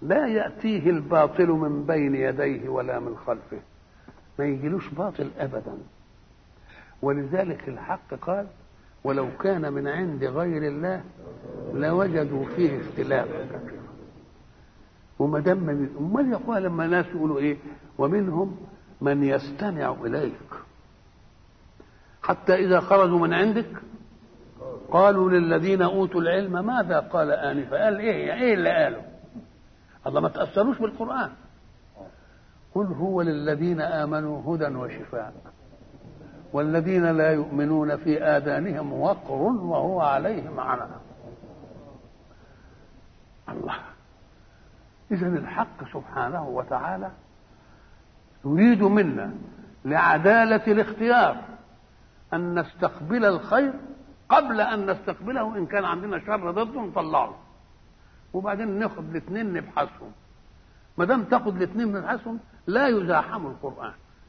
لا يأتيه الباطل من بين يديه ولا من خلفه ما يجيلوش باطل أبدا ولذلك الحق قال ولو كان من عند غير الله لوجدوا فيه اختلافا كثيرا وما دام امال يقول لما ناس يقولوا ايه ومنهم من يستمع اليك حتى اذا خرجوا من عندك قالوا للذين اوتوا العلم ماذا قال انفا قال ايه ايه اللي قالوا الله ما تاثروش بالقران قل هو للذين امنوا هدى وشفاء والذين لا يؤمنون في آذانهم وقر وهو عليهم عمى الله إذا الحق سبحانه وتعالى يريد منا لعدالة الاختيار أن نستقبل الخير قبل أن نستقبله إن كان عندنا شر ضده نطلعه وبعدين ناخد الاثنين نبحثهم ما دام تاخد الاثنين نبحثهم لا يزاحم القرآن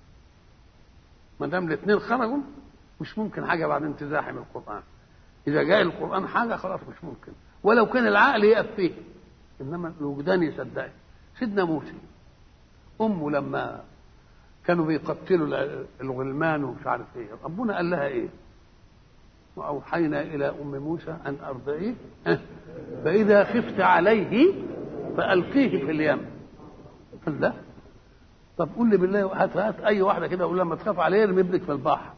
ما دام الاثنين خرجوا مش ممكن حاجه بعدين تزاحم القران اذا جاء القران حاجه خلاص مش ممكن ولو كان العقل يقف فيه انما الوجدان يصدقه سيدنا موسى امه لما كانوا بيقتلوا الغلمان ومش عارف ايه ربنا قال لها ايه واوحينا الى ام موسى ان ارضعيه فاذا خفت عليه فالقيه في اليم قال لا طب قول لي بالله هات هات اي واحده كده قول لما تخاف عليه ارمي ابنك في البحر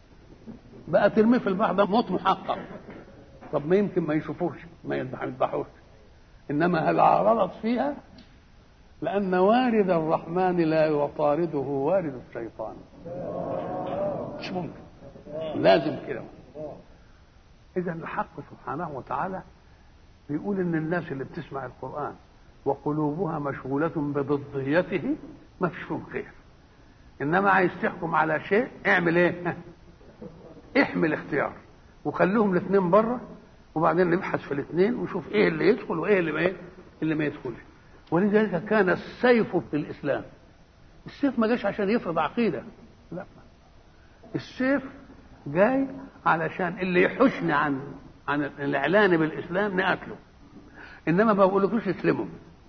بقى ترميه في البحر ده موت محقق طب ما يمكن ما يشوفوش ما يذبحوش انما هل عارضت فيها لان وارد الرحمن لا يطارده وارد الشيطان مش ممكن لازم كده اذا الحق سبحانه وتعالى بيقول ان الناس اللي بتسمع القران وقلوبها مشغوله بضديته ما فيش فيهم خير انما عايز تحكم على شيء اعمل ايه احمل اختيار وخليهم الاثنين بره وبعدين نبحث في الاثنين ونشوف ايه اللي يدخل وايه اللي ما ايه اللي ما يدخلش ولذلك كان السيف في الاسلام السيف ما جاش عشان يفرض عقيده لا السيف جاي علشان اللي يحشني عن عن الاعلان بالاسلام نقتله انما ما بقولكوش اسلموا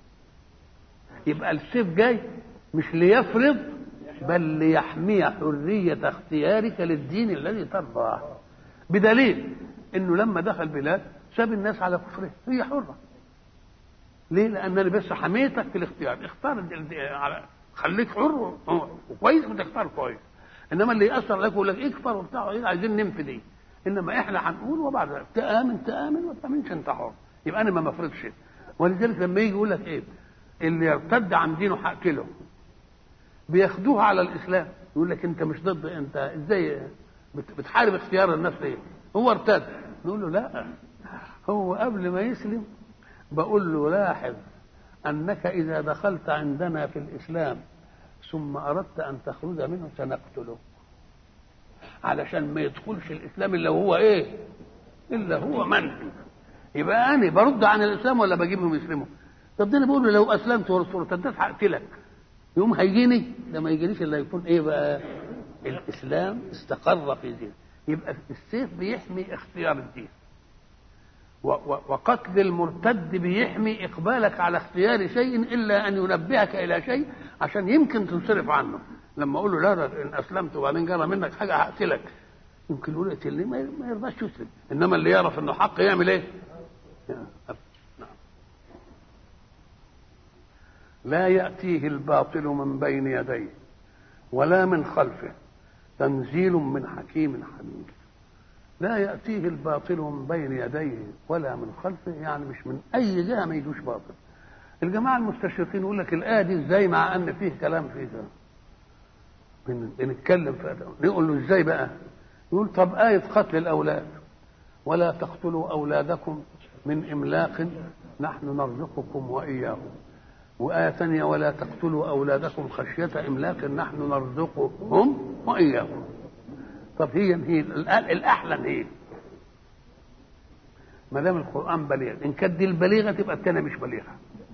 يبقى السيف جاي مش ليفرض بل ليحمي حرية اختيارك للدين الذي ترضاه بدليل انه لما دخل بلاد ساب الناس على كفره هي حرة ليه؟ لأنني بس حميتك في الاختيار اختار على خليك حر وكويس وتختار كويس انما اللي يأثر عليك يقول لك اكفر وبتاع عايزين ننفي دي انما احنا هنقول وبعد ذلك تآمن تآمن وما تآمنش انت حر يبقى انا ما مفرضش ولذلك لما يجي يقول لك ايه اللي يرتد عن دينه هقتله بياخدوها على الاسلام يقول لك انت مش ضد انت ازاي بتحارب اختيار الناس ليه هو ارتد نقول له لا هو قبل ما يسلم بقول له لاحظ انك اذا دخلت عندنا في الاسلام ثم اردت ان تخرج منه سنقتلك علشان ما يدخلش الاسلام الا هو ايه الا هو من يبقى انا برد عن الاسلام ولا بجيبهم يسلموا طب ده انا بقول له لو اسلمت وارتدت هقتلك يوم هيجيني ده ما يجينيش الا يكون ايه بقى الاسلام استقر في دين يبقى السيف بيحمي اختيار الدين وقتل المرتد بيحمي اقبالك على اختيار شيء الا ان ينبهك الى شيء عشان يمكن تنصرف عنه لما اقول له لا لا ان اسلمت وبعدين جرى منك حاجه هقتلك يمكن يقول اقتلني ما يرضاش يسلم انما اللي يعرف انه حق يعمل ايه؟ لا يأتيه الباطل من بين يديه ولا من خلفه تنزيل من حكيم حميد لا يأتيه الباطل من بين يديه ولا من خلفه يعني مش من أي جهة ما يجوش باطل الجماعة المستشرقين يقول لك الآية دي ازاي مع أن فيه كلام فيه ده بنتكلم في نقول له ازاي بقى يقول طب آية قتل الأولاد ولا تقتلوا أولادكم من إملاق نحن نرزقكم وإياهم وآية ثانية ولا تقتلوا أولادكم خشية إملاق نحن نرزقهم وإياكم طب هي هي الأحلى هي ما دام القرآن بليغ إن كانت دي البليغة تبقى الثانية مش بليغة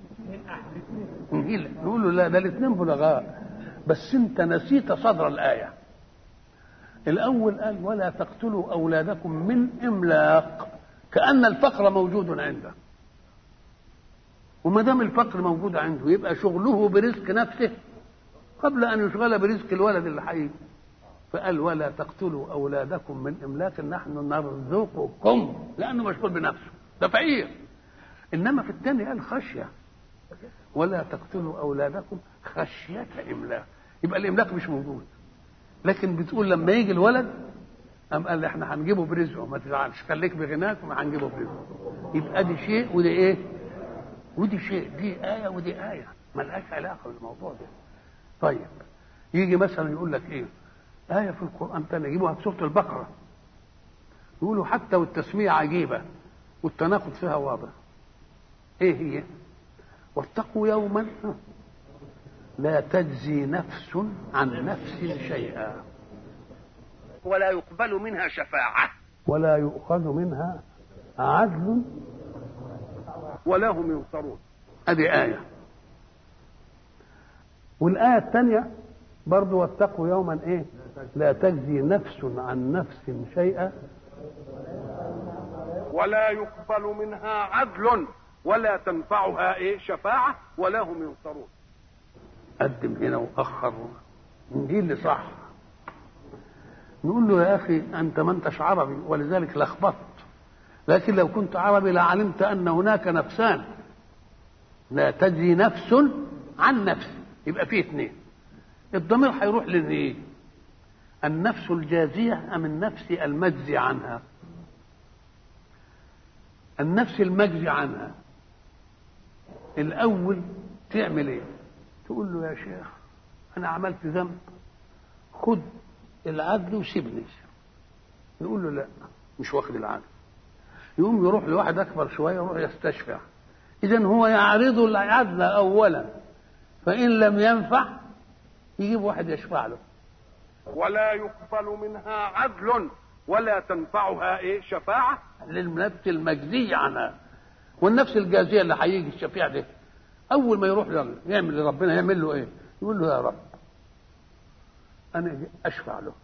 نقول له لا ده الاثنين بلغاء بس أنت نسيت صدر الآية الأول قال ولا تقتلوا أولادكم من إملاق كأن الفقر موجود عنده وما دام الفقر موجود عنده يبقى شغله برزق نفسه قبل ان يشغل برزق الولد اللي هيجي فقال ولا تقتلوا اولادكم من املاك نحن نرزقكم لانه مشغول بنفسه ده فقير انما في الثاني قال خشيه ولا تقتلوا اولادكم خشيه املاك يبقى الاملاك مش موجود لكن بتقول لما يجي الولد قام قال احنا هنجيبه برزقه ما تزعلش خليك بغناك وما هنجيبه برزقه يبقى دي شيء ودي ايه ودي شيء دي آية ودي آية ملهاش علاقة بالموضوع ده طيب يجي مثلا يقول لك ايه آية في القرآن تاني يجيبوها في سورة البقرة يقولوا حتى والتسمية عجيبة والتناقض فيها واضح ايه هي واتقوا يوما لا تجزي نفس عن نفس شيئا ولا يقبل منها شفاعة ولا يؤخذ منها عدل ولا هم ينصرون ادي آية والآية الثانية برضو واتقوا يوما ايه لا تجزي نفس عن نفس شيئا ولا يقبل منها عدل ولا تنفعها ايه شفاعة ولا هم ينصرون قدم هنا واخر دي اللي صح نقول له يا اخي انت ما انتش عربي ولذلك لخبطت لكن لو كنت عربي لعلمت ان هناك نفسان لا تجزي نفس عن نفس يبقى فيه اثنين الضمير هيروح للايه النفس الجازية أم النفس المجزي عنها النفس المجزي عنها الأول تعمل إيه تقول له يا شيخ أنا عملت ذنب خد العدل وسيبني يقول له لا مش واخد العدل يقوم يروح لواحد أكبر شوية يروح يستشفع إذا هو يعرض العدل أولا فإن لم ينفع يجيب واحد يشفع له ولا يقبل منها عدل ولا تنفعها ايه شفاعة للنفس المجزية عنها والنفس الجازية اللي هيجي الشفيع ده أول ما يروح يعمل لربنا يعمل له إيه؟ يقول له يا رب أنا أشفع له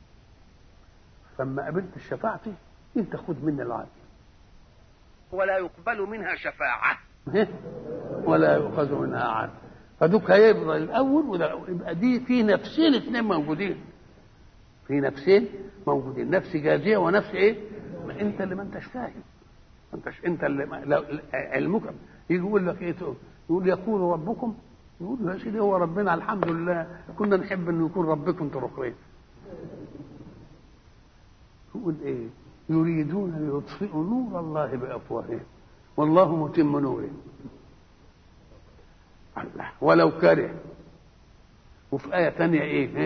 فلما قبلت شفاعتي أنت خد مني العدل ولا يقبل منها شفاعة ولا يؤخذ منها عدل فدوك هيفضل الاول وده يبقى دي في نفسين اثنين موجودين في نفسين موجودين نفس جازيه ونفس ايه ما انت اللي ما انتش فاهم ما انتش انت اللي ما لو علمك يجي يقول لك ايه تقول يقول يقول ربكم يقول له يا سيدي هو ربنا الحمد لله كنا نحب انه يكون ربكم تركين يقول ايه يريدون ليطفئوا نور الله بافواههم والله متم نوره الله ولو كره وفي آية ثانية إيه؟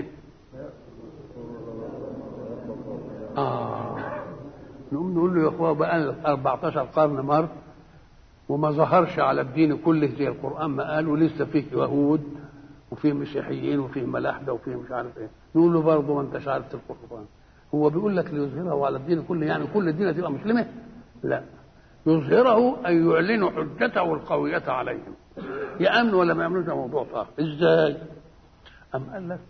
آه نقوم نقول له يا أخوة بقى 14 قرن مر وما ظهرش على الدين كله زي القرآن ما قال ولسه فيه يهود وفيه مسيحيين وفيه ملاحدة وفيه مش عارف إيه نقول له برضه ما أنتش عارف القرآن هو بيقول لك ليظهره على الدين كله يعني كل الدين تبقى مسلمة؟ لا يظهره أن يعلن حجته القوية عليهم يأمنوا ولا ما يأمنوش ده موضوع صعب ازاي أم قال لك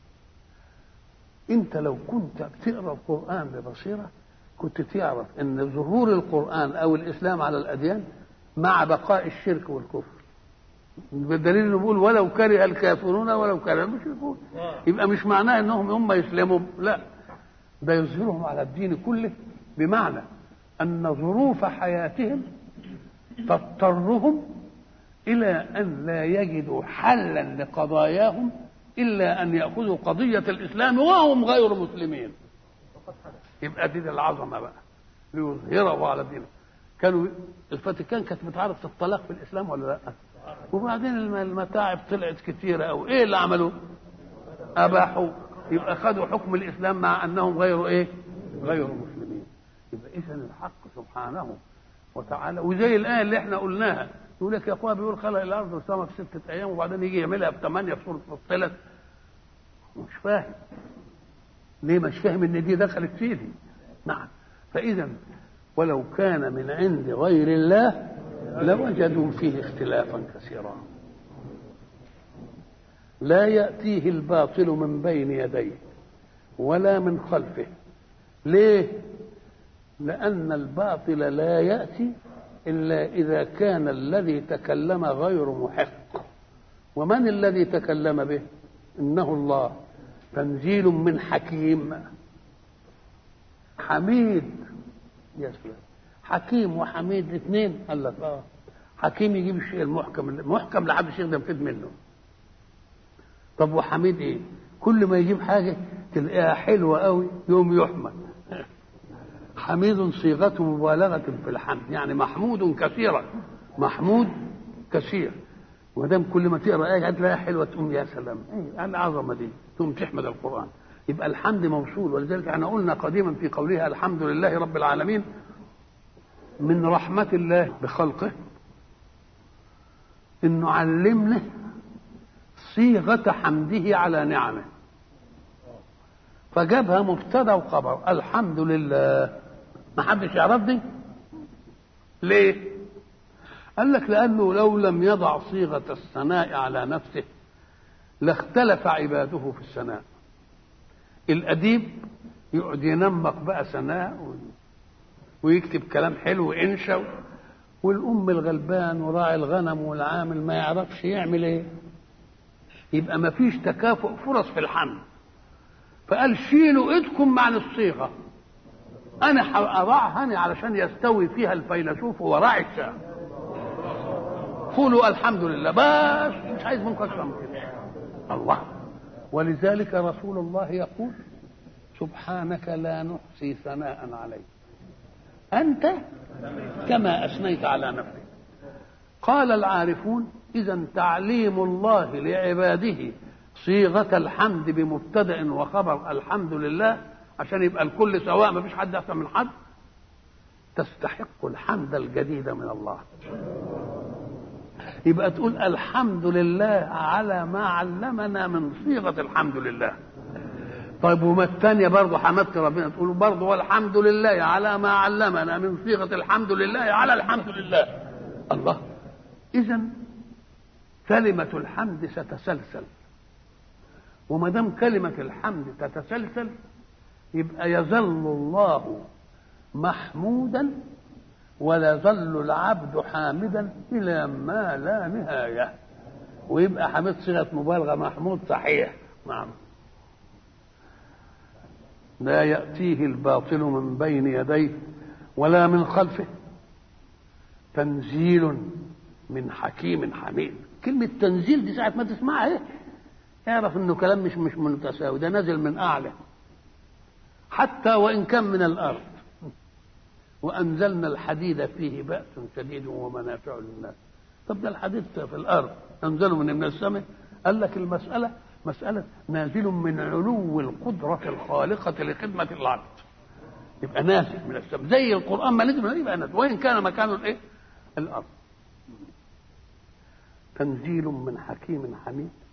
انت لو كنت بتقرا القرآن ببصيرة كنت تعرف ان ظهور القرآن او الاسلام على الاديان مع بقاء الشرك والكفر بالدليل انه بيقول ولو كره الكافرون ولو كره المشركون يبقى مش معناه انهم هم يسلموا لا ده يظهرهم على الدين كله بمعنى ان ظروف حياتهم تضطرهم إلى أن لا يجدوا حلا لقضاياهم إلا أن يأخذوا قضية الإسلام وهم غير مسلمين يبقى دي العظمة بقى ليظهره على دينه كانوا الفاتيكان كانت بتعرف الطلاق في الإسلام ولا لا وبعدين المتاعب طلعت كثيرة أو إيه اللي عملوا أباحوا يبقى خدوا حكم الإسلام مع أنهم غير إيه غير مسلمين يبقى إذا الحق سبحانه وتعالى وزي الآية اللي احنا قلناها يقول لك يا اخويا بيقول خلق الارض والسماء في سته ايام وبعدين يجي يعملها في ثمانيه في سوره فصلت مش فاهم ليه مش فاهم ان دي دخلت فيه دي نعم فاذا ولو كان من عند غير الله لوجدوا فيه اختلافا كثيرا لا ياتيه الباطل من بين يديه ولا من خلفه ليه لان الباطل لا ياتي إلا إذا كان الذي تكلم غير محق ومن الذي تكلم به إنه الله تنزيل من حكيم حميد يا سلام حكيم وحميد الاثنين قال لك اه حكيم يجيب الشيء المحكم المحكم لحد الشيخ ده يفيد منه طب وحميد ايه كل ما يجيب حاجه تلاقيها حلوه قوي يوم يحمد حميد صيغة مبالغة في الحمد يعني محمود كثيرا محمود كثير ودام كل ما تقرا ايه تلاقيها حلوه تقوم يا سلام ايه العظمه دي تقوم تحمد القران يبقى الحمد موصول ولذلك احنا قلنا قديما في قولها الحمد لله رب العالمين من رحمة الله بخلقه انه علمنا صيغة حمده على نعمه فجابها مبتدا وخبر الحمد لله ما حدش يعرف دي ليه قال لك لانه لو لم يضع صيغه الثناء على نفسه لاختلف عباده في الثناء الاديب يقعد ينمق بقى ثناء ويكتب كلام حلو انشا والام الغلبان وراعي الغنم والعامل ما يعرفش يعمل ايه يبقى ما فيش تكافؤ فرص في الحمل فقال شيلوا ايدكم عن الصيغه انا اضعها انا علشان يستوي فيها الفيلسوف وراعي الشام قولوا الحمد لله بس مش عايز منكم اكثر من كده الله ولذلك رسول الله يقول سبحانك لا نحصي ثناء عليك انت كما اثنيت على نفسك قال العارفون اذا تعليم الله لعباده صيغه الحمد بمبتدا وخبر الحمد لله عشان يبقى الكل سواء ما فيش حد احسن من حد تستحق الحمد الجديد من الله يبقى تقول الحمد لله على ما علمنا من صيغه الحمد لله طيب وما الثانية برضه حمدت ربنا تقول برضه والحمد لله على ما علمنا من صيغة الحمد لله على الحمد لله الله إذا كلمة الحمد ستسلسل وما دام كلمة الحمد تتسلسل يبقى يظل الله محمودا ولا يظل العبد حامدا إلى ما لا نهاية ويبقى حميد صيغة مبالغة محمود صحيح نعم لا يأتيه الباطل من بين يديه ولا من خلفه تنزيل من حكيم حميد كلمة تنزيل دي ساعة ما تسمعها ايه اعرف انه كلام مش مش متساوي ده نازل من اعلى حتى وان كان من الارض وانزلنا الحديد فيه باس شديد ومنافع للناس طب ده الحديد في الارض انزله من من السماء قال لك المساله مساله نازل من علو القدره الخالقه لخدمه العبد يبقى نازل من السماء زي القران ما نزل يبقى نازل وان كان مكانه الايه الارض تنزيل من حكيم حميد